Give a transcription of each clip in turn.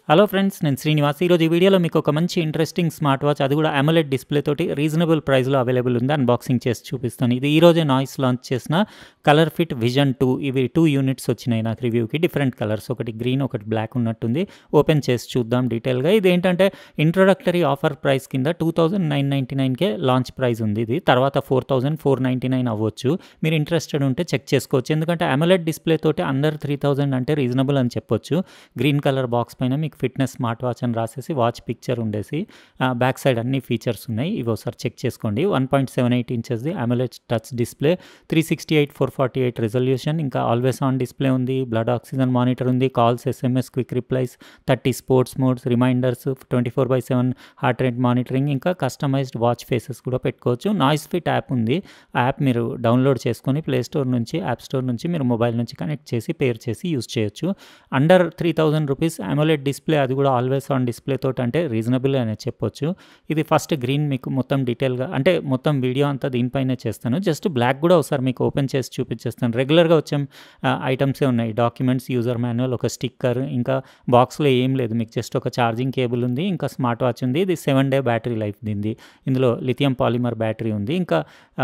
hello friends నేను శ్రీనివాస్ ఈరోజు ఈ వీడియోలో మీకు ఒక మంచి ఇంట్రెస్టింగ్ స్మార్ట్ వాచ్ అది కూడా అమోలెడ్ డిస్ప్లే తోటి రీజనబుల్ ప్రైస్లో అవైలబుల్ ఉంది అన్బాక్సింగ్ చేసి చూపిస్తాను ఇది ఈ రోజే నాయిస్ లాంచ్ చేసిన కలర్ ఫిట్ విజన్ టూ ఇవి టూ యూనిట్స్ వచ్చినాయి నాకు రివ్యూకి డిఫరెంట్ కలర్స్ ఒకటి గ్రీన్ ఒకటి బ్లాక్ ఉన్నట్టుంది ఓపెన్ చేసి చూద్దాం డీటెయిల్గా ఇది ఏంటంటే ఇంట్రొడక్టరీ ఆఫర్ ప్రైస్ కింద టూ థౌజండ్ నైన్ నైంటీ నైన్కే లాంచ్ ప్రైస్ ఉంది ఇది తర్వాత four thousand four ninety nine అవ్వచ్చు మీరు ఇంట్రెస్టెడ్ ఉంటే చెక్ చేసుకోవచ్చు ఎందుకంటే అమోలెడ్ డిస్ప్లే తోటి అండర్ త్రీ థౌజండ్ అంటే రీజనబుల్ అని చెప్పొచ్చు గ్రీన్ కలర్ బాక్స్ పైన మీకు ఫిట్నెస్ స్మార్ట్ వాచ్ అని రాసేసి వాచ్ పిక్చర్ ఉండేసి బ్యాక్ సైడ్ అన్ని ఫీచర్స్ ఉన్నాయి ఇవి ఒకసారి చెక్ చేసుకోండి వన్ పాయింట్ సెవెన్ ఎయిట్ ఇంచెస్ది AMOLED touch display three sixty eight four forty eight resolution ఇంకా ఆల్వేస్ ఆన్ డిస్ప్లే ఉంది బ్లడ్ ఆక్సిజన్ మానిటర్ ఉంది calls SMS quick replies thirty sports modes reminders twenty four by seven heart rate monitoring ఇంకా customised watch faces కూడా పెట్టుకోవచ్చు noise Fit app ఉంది ఆ app మీరు download చేసుకొని ప్లే స్టోర్ నుంచి యాప్ స్టోర్ నుంచి మీరు మొబైల్ నుంచి కనెక్ట్ చేసి పేర్ చేసి యూస్ చేయొచ్చు under three thousand rupees AMOLED display అది కూడా ఆల్వేస్ ఆన్ డిస్ప్లే తోటి అంటే రీజనబుల్ అనే చెప్పొచ్చు ఇది ఫస్ట్ గ్రీన్ మీకు మొత్తం డీటెయిల్గా అంటే మొత్తం వీడియో అంతా దీనిపైనే చేస్తాను జస్ట్ బ్లాక్ కూడా ఒకసారి మీకు ఓపెన్ చేసి చూపించేస్తాను రెగ్యులర్గా వచ్చే ఐటమ్సే ఉన్నాయి డాక్యుమెంట్స్ యూజర్ మాన్యువల్ ఒక స్టిక్కర్ ఇంకా బాక్స్లో ఏం లేదు మీకు జస్ట్ ఒక ఛార్జింగ్ కేబుల్ ఉంది ఇంకా స్మార్ట్ వాచ్ ఉంది ఇది సెవెన్ డే బ్యాటరీ లైఫ్ దీనిది ఇందులో లిథియం పాలిమర్ బ్యాటరీ ఉంది ఇంకా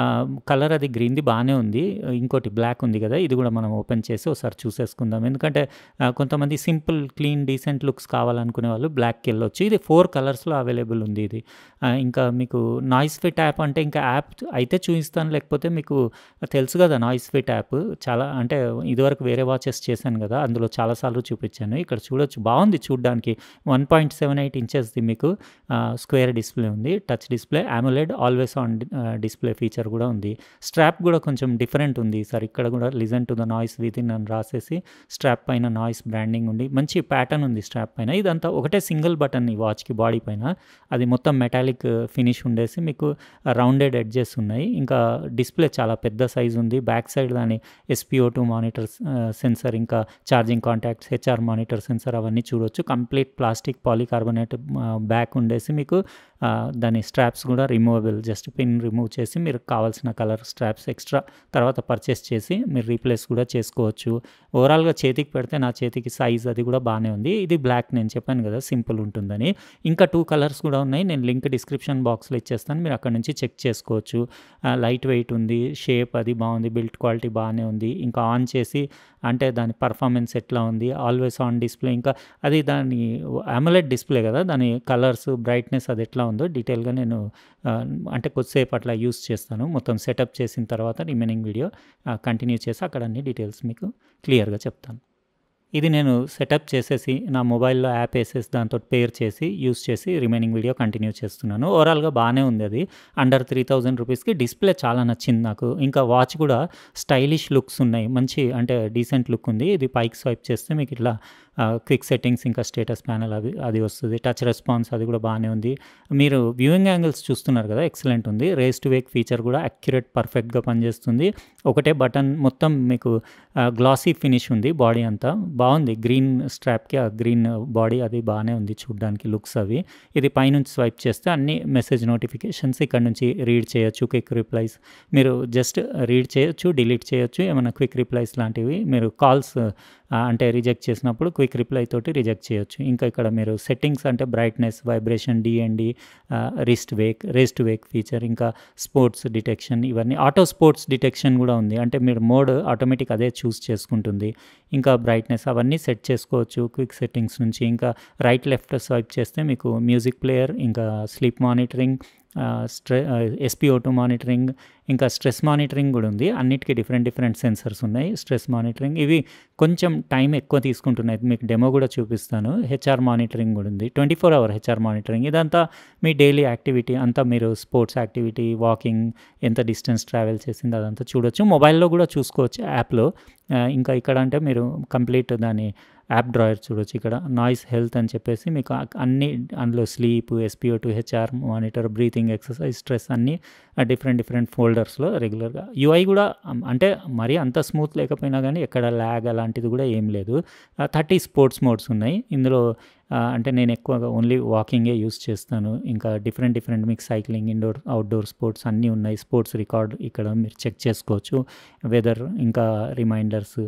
కలర్ అది గ్రీన్ది బాగానే ఉంది ఇంకోటి బ్లాక్ ఉంది కదా ఇది కూడా మనం ఓపెన్ చేసి ఒకసారి చూసేసుకుందాం ఎందుకంటే కొంతమంది సింపుల్ క్లీన్ డీసెంట్ లుక్స్ కావాలనుకునే వాళ్ళు బ్లాక్కి వెళ్ళొచ్చు ఇది ఫోర్ కలర్స్లో అవైలబుల్ ఉంది ఇది ఇంకా మీకు నాయిస్ ఫిట్ యాప్ అంటే ఇంకా యాప్ అయితే చూపిస్తాను లేకపోతే మీకు తెలుసు కదా నాయిస్ ఫిట్ యాప్ చాలా అంటే ఇదివరకు వేరే వాచెస్ చేశాను కదా అందులో చాలాసార్లు చూపించాను ఇక్కడ చూడొచ్చు బాగుంది చూడడానికి వన్ పాయింట్ సెవెన్ ఎయిట్ ఇంచెస్ది మీకు స్క్వేర్ డిస్ప్లే ఉంది touch display AMOLED always on display feature కూడా ఉంది స్ట్రాప్ కూడా కొంచెం డిఫరెంట్ ఉంది సార్ ఇక్కడ కూడా listen to the noise with in అని రాసేసి స్ట్రాప్ పైన నాయిస్ బ్రాండింగ్ ఉంది మంచి ప్యాటర్న్ ఉంది స్ట్రాప్ పైన ఇదంతా ఒకటే సింగిల్ బటన్ ఈ వాచ్కి బాడీ పైన అది మొత్తం మెటాలిక్ ఫినిష్ ఉండేసి మీకు రౌండెడ్ ఎడ్జెస్ ఉన్నాయి ఇంకా డిస్ప్లే చాలా పెద్ద సైజ్ ఉంది బ్యాక్ సైడ్ దాని ఎస్పిఓ టూ మానిటర్ సెన్సర్ ఇంకా charging contacts HR monitor sensor అవన్నీ చూడొచ్చు కంప్లీట్ ప్లాస్టిక్ పాలికార్బోనేట్ బ్యాక్ ఉండేసి మీకు దాని స్ట్రాప్స్ కూడా రిమూవబుల్ జస్ట్ పిన్ రిమూవ్ చేసి మీరు కావాల్సిన కలర్ స్ట్రాప్స్ ఎక్స్ట్రా తర్వాత పర్చేస్ చేసి మీరు రీప్లేస్ కూడా చేసుకోవచ్చు ఓవరాల్గా చేతికి పెడితే నా చేతికి సైజ్ అది కూడా బాగానే ఉంది ఇది బ్లాక్ నేను చెప్పాను కదా సింపుల్ ఉంటుందని ఇంకా టూ కలర్స్ కూడా ఉన్నాయి నేను లింక్ డిస్క్రిప్షన్ బాక్స్లో ఇచ్చేస్తాను మీరు అక్కడ నుంచి చెక్ చేసుకోవచ్చు లైట్ వెయిట్ ఉంది షేప్ అది బాగుంది బిల్ట్ క్వాలిటీ బాగానే ఉంది ఇంకా ఆన్ చేసి అంటే దాని పర్ఫార్మెన్స్ ఎట్లా ఉంది ఆల్వేస్ ఆన్ డిస్ప్లే ఇంకా అది దాని అమలెడ్ డిస్ప్లే కదా దాని కలర్స్ బ్రైట్నెస్ అది ఎట్లా ఉందో డీటెయిల్గా నేను అంటే కొద్దిసేపు అట్లా యూస్ చేస్తాను మొత్తం సెటప్ చేసిన తర్వాత రిమైనింగ్ వీడియో కంటిన్యూ చేసి అక్కడ అన్ని డీటెయిల్స్ మీకు క్లియర్గా చెప్తాను ఇది నేను సెటప్ చేసేసి నా మొబైల్లో యాప్ వేసేసి దాంతో పేర్ చేసి యూస్ చేసి రిమైనింగ్ వీడియో కంటిన్యూ చేస్తున్నాను ఓవరాల్గా బాగానే ఉంది అది అండర్ త్రీ థౌజండ్ రూపీస్కి డిస్ప్లే చాలా నచ్చింది నాకు ఇంకా వాచ్ కూడా స్టైలిష్ లుక్స్ ఉన్నాయి మంచి అంటే డీసెంట్ లుక్ ఉంది ఇది పైకి స్వైప్ చేస్తే మీకు ఇట్లా క్విక్ సెట్టింగ్స్ ఇంకా స్టేటస్ ప్యానల్ అది అది వస్తుంది టచ్ రెస్పాన్స్ అది కూడా బాగానే ఉంది మీరు వ్యూయింగ్ యాంగిల్స్ చూస్తున్నారు కదా ఎక్సలెంట్ ఉంది రేస్ టు వేక్ ఫీచర్ కూడా అక్యురేట్ పర్ఫెక్ట్గా పనిచేస్తుంది ఒకటే బటన్ మొత్తం మీకు గ్లాసీ ఫినిష్ ఉంది బాడీ అంతా బాగుంది గ్రీన్ స్ట్రాప్కి ఆ గ్రీన్ బాడీ అది బాగానే ఉంది చూడడానికి లుక్స్ అవి ఇది పైనుంచి స్వైప్ చేస్తే అన్ని మెసేజ్ నోటిఫికేషన్స్ ఇక్కడ నుంచి రీడ్ చేయొచ్చు క్విక్ రిప్లైస్ మీరు జస్ట్ రీడ్ చేయొచ్చు డిలీట్ చేయొచ్చు ఏమైనా క్విక్ రిప్లైస్ లాంటివి మీరు కాల్స్ అంటే రిజెక్ట్ చేసినప్పుడు క్విక్ రిప్లై తోటి రిజెక్ట్ చేయొచ్చు ఇంకా ఇక్కడ మీరు సెట్టింగ్స్ అంటే brightness vibration DND wrist wake wrist wake feature ఇంకా స్పోర్ట్స్ డిటెక్షన్ ఇవన్నీ ఆటో స్పోర్ట్స్ డిటెక్షన్ కూడా ఉంది అంటే మీరు మోడ్ ఆటోమేటిక్ అదే చూస్ చేసుకుంటుంది ఇంకా బ్రైట్నెస్ అవన్నీ సెట్ చేసుకోవచ్చు క్విక్ సెట్టింగ్స్ నుంచి ఇంకా రైట్ లెఫ్ట్ స్వైప్ చేస్తే మీకు మ్యూజిక్ ప్లేయర్ ఇంకా స్లీప్ మానిటరింగ్ స్ట్రె ఎస్పిఓ టూ మానిటరింగ్ ఇంకా స్ట్రెస్ మానిటరింగ్ కూడా ఉంది అన్నిటికీ డిఫరెంట్ డిఫరెంట్ సెన్సర్స్ ఉన్నాయి స్ట్రెస్ మానిటరింగ్ ఇవి కొంచెం టైం ఎక్కువ తీసుకుంటున్నాయి మీకు డెమో కూడా చూపిస్తాను హెచ్ఆర్ మానిటరింగ్ కూడా ఉంది twenty four hour HR monitoring ఇదంతా మీ డైలీ యాక్టివిటీ అంతా మీరు స్పోర్ట్స్ యాక్టివిటీ వాకింగ్ ఎంత డిస్టెన్స్ ట్రావెల్ చేసింది అదంతా చూడొచ్చు మొబైల్లో కూడా చూసుకోవచ్చు యాప్లో ఇంకా ఇక్కడ అంటే మీరు కంప్లీట్ దాని యాప్ డ్రాయర్ చూడొచ్చు ఇక్కడ నాయిస్ హెల్త్ అని చెప్పేసి మీకు అన్ని అందులో sleep SPO two HR monitor breathing exercise stress అన్నీ డిఫరెంట్ డిఫరెంట్ ఫోల్డర్స్లో రెగ్యులర్గా యూఐ కూడా అంటే మరీ అంత స్మూత్ లేకపోయినా కానీ ఎక్కడ ల్యాగ్ అలాంటిది కూడా ఏం లేదు థర్టీ స్పోర్ట్స్ మోడ్స్ ఉన్నాయి ఇందులో అంటే నేను ఎక్కువగా ఓన్లీ వాకింగే యూస్ చేస్తాను ఇంకా డిఫరెంట్ డిఫరెంట్ మీకు సైక్లింగ్ ఇండోర్ అవుట్డోర్ స్పోర్ట్స్ అన్నీ ఉన్నాయి స్పోర్ట్స్ రికార్డ్ ఇక్కడ మీరు చెక్ చేసుకోవచ్చు వెదర్ ఇంకా రిమైండర్స్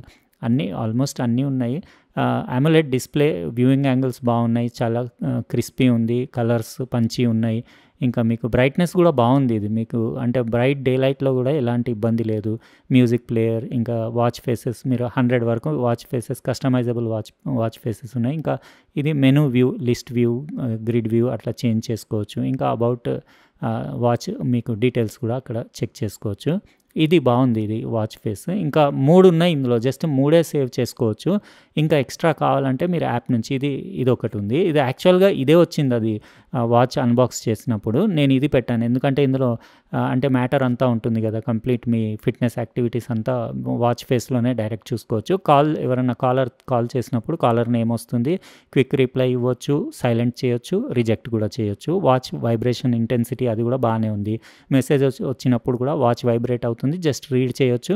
అన్నీ ఆల్మోస్ట్ అన్నీ ఉన్నాయి అమోలెడ్ డిస్ప్లే వ్యూయింగ్ యాంగిల్స్ బాగున్నాయి చాలా క్రిస్పీ ఉంది కలర్స్ పంచి ఉన్నాయి ఇంకా మీకు బ్రైట్నెస్ కూడా బాగుంది ఇది మీకు అంటే బ్రైట్ డే లైట్లో కూడా ఎలాంటి ఇబ్బంది లేదు మ్యూజిక్ ప్లేయర్ ఇంకా వాచ్ ఫేసెస్ మీరు హండ్రెడ్ వరకు watch faces customisable watch watch faces ఉన్నాయి ఇంకా ఇది menu view list view grid view అట్లా చేంజ్ చేసుకోవచ్చు ఇంకా అబౌట్ వాచ్ మీకు డీటెయిల్స్ కూడా అక్కడ చెక్ చేసుకోవచ్చు ఇది బాగుంది ఇది వాచ్ ఫేస్ ఇంకా మూడు ఉన్నాయి ఇందులో జస్ట్ మూడే సేవ్ చేసుకోవచ్చు ఇంకా ఎక్స్ట్రా కావాలంటే మీరు యాప్ నుంచి ఇది ఇది ఒకటి ఉంది ఇది యాక్చువల్గా ఇదే వచ్చింది అది వాచ్ అన్బాక్స్ చేసినప్పుడు నేను ఇది పెట్టాను ఎందుకంటే ఇందులో అంటే మ్యాటర్ అంతా ఉంటుంది కదా కంప్లీట్ మీ ఫిట్నెస్ యాక్టివిటీస్ అంతా వాచ్ ఫేస్లోనే డైరెక్ట్ చూసుకోవచ్చు కాల్ ఎవరైనా కాలర్ కాల్ చేసినప్పుడు కాలర్ నేమ్ వస్తుంది క్విక్ రిప్లై ఇవ్వచ్చు సైలెంట్ చేయొచ్చు రిజెక్ట్ కూడా చేయొచ్చు వాచ్ వైబ్రేషన్ ఇంటెన్సిటీ అది కూడా బాగానే ఉంది మెసేజ్ వచ్చినప్పుడు కూడా వాచ్ వైబ్రేట్ అవుతుంది జస్ట్ రీడ్ చేయొచ్చు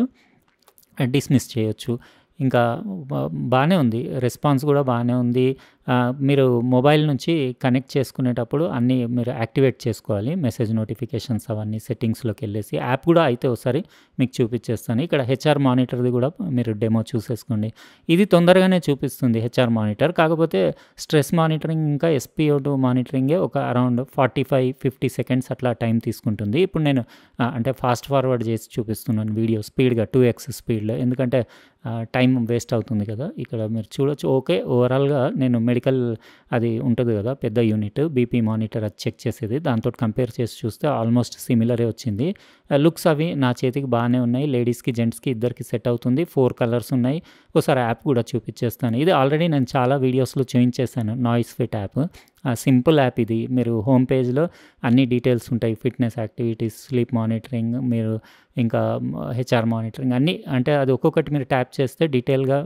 డిస్మిస్ చేయొచ్చు ఇంకా బాగానే ఉంది రెస్పాన్స్ కూడా బాగానే ఉంది మీరు మొబైల్ నుంచి కనెక్ట్ చేసుకునేటప్పుడు అన్నీ మీరు యాక్టివేట్ చేసుకోవాలి మెసేజ్ నోటిఫికేషన్స్ అవన్నీ సెట్టింగ్స్లోకి వెళ్ళేసి యాప్ కూడా అయితే ఒకసారి మీకు చూపించేస్తాను ఇక్కడ హెచ్ఆర్ మానిటర్ది కూడా మీరు డెమో చూసేసుకోండి ఇది తొందరగానే చూపిస్తుంది హెచ్ఆర్ మానిటర్ కాకపోతే స్ట్రెస్ మానిటరింగ్ ఇంకా ఎస్పీఓ టూ మానిటరింగే ఒక around forty five fifty seconds అట్లా టైం తీసుకుంటుంది ఇప్పుడు నేను అంటే ఫాస్ట్ ఫార్వర్డ్ చేసి చూపిస్తున్నాను వీడియో స్పీడ్గా టూ ఎక్స్ స్పీడ్లో ఎందుకంటే టైం వేస్ట్ అవుతుంది కదా ఇక్కడ మీరు చూడొచ్చు ఓకే ఓవరాల్గా నేను మెడికల్ అది ఉంటుంది కదా పెద్ద యూనిట్ బీపీ మానిటర్ అది చెక్ చేసేది దాంతో కంపేర్ చేసి చూస్తే ఆల్మోస్ట్ సిమిలరే వచ్చింది లుక్స్ అవి నా చేతికి బాగానే ఉన్నాయి లేడీస్కి జెంట్స్కి ఇద్దరికి సెట్ అవుతుంది ఫోర్ కలర్స్ ఉన్నాయి ఒకసారి యాప్ కూడా చూపించేస్తాను ఇది ఆల్రెడీ నేను చాలా వీడియోస్లో చూపించేసాను Noise Fit app simple app ఇది మీరు హోమ్ పేజ్లో అన్ని డీటెయిల్స్ ఉంటాయి ఫిట్నెస్ యాక్టివిటీస్ స్లీప్ మానిటరింగ్ మీరు ఇంకా హెచ్ఆర్ మానిటరింగ్ అన్నీ అంటే అది ఒక్కొక్కటి మీరు ట్యాప్ చేస్తే డీటెయిల్గా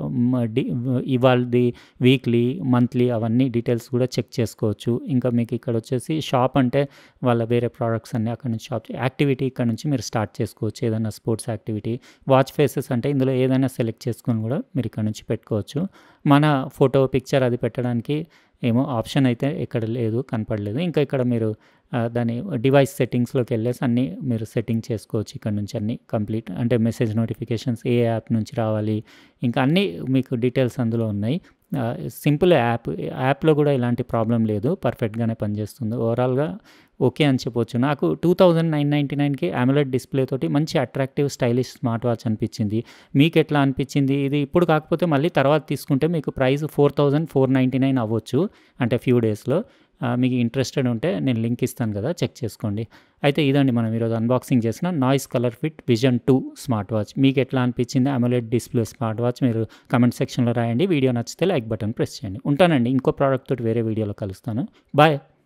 ఇవాళది వీక్లీ మంత్లీ అవన్నీ డీటెయిల్స్ కూడా చెక్ చేసుకోవచ్చు ఇంకా మీకు ఇక్కడ వచ్చేసి షాప్ అంటే వాళ్ళ వేరే ప్రోడక్ట్స్ అన్నీ అక్కడ నుంచి షాప్ యాక్టివిటీ ఇక్కడ నుంచి మీరు స్టార్ట్ చేసుకోవచ్చు ఏదైనా స్పోర్ట్స్ యాక్టివిటీ వాచ్ ఫేసెస్ అంటే ఇందులో ఏదైనా సెలెక్ట్ చేసుకొని కూడా మీరు ఇక్కడ నుంచి పెట్టుకోవచ్చు మన ఫోటో పిక్చర్ అది పెట్టడానికి ఏమో ఆప్షన్ అయితే ఇక్కడ లేదు కనపడలేదు ఇంకా ఇక్కడ మీరు దాని డివైస్ సెట్టింగ్స్లోకి వెళ్ళేసి అన్నీ మీరు సెట్టింగ్ చేసుకోవచ్చు ఇక్కడ నుంచి అన్నీ కంప్లీట్ అంటే మెసేజ్ నోటిఫికేషన్స్ ఏ యాప్ నుంచి రావాలి ఇంకా అన్నీ మీకు డీటెయిల్స్ అందులో ఉన్నాయి సింపుల్ యాప్ యాప్లో కూడా ఇలాంటి ప్రాబ్లం లేదు పర్ఫెక్ట్గానే పనిచేస్తుంది ఓవరాల్గా ఓకే అని చెప్పొచ్చు నాకు టూ థౌజండ్ నైన్ నైంటీ నైన్కి అమ్యులెట్ డిస్ప్లే తోటి మంచి అట్రాక్టివ్ స్టైలిష్ స్మార్ట్ వాచ్ అనిపించింది మీకు ఎట్లా అనిపించింది ఇది ఇప్పుడు కాకపోతే మళ్ళీ తర్వాత తీసుకుంటే మీకు price four thousand four ninety nine అవ్వచ్చు అంటే ఫ్యూ డేస్లో మీకు ఇంట్రెస్టెడ్ ఉంటే నేను లింక్ ఇస్తాను కదా చెక్ చేసుకోండి అయితే ఇదండి మనం ఈరోజు అన్బాక్సింగ్ చేసిన Noise ColorFit Vision two smart watch మీకు ఎట్లా అనిపించింది అమోలెడ్ డిస్ప్లే స్మార్ట్ వాచ్ మీరు కమెంట్ సెక్షన్లో రాయండి వీడియో నచ్చితే లైక్ బటన్ ప్రెస్ చేయండి ఉంటానండి ఇంకో ప్రోడక్ట్ తోటి వేరే వీడియోలో కలుస్తాను బాయ్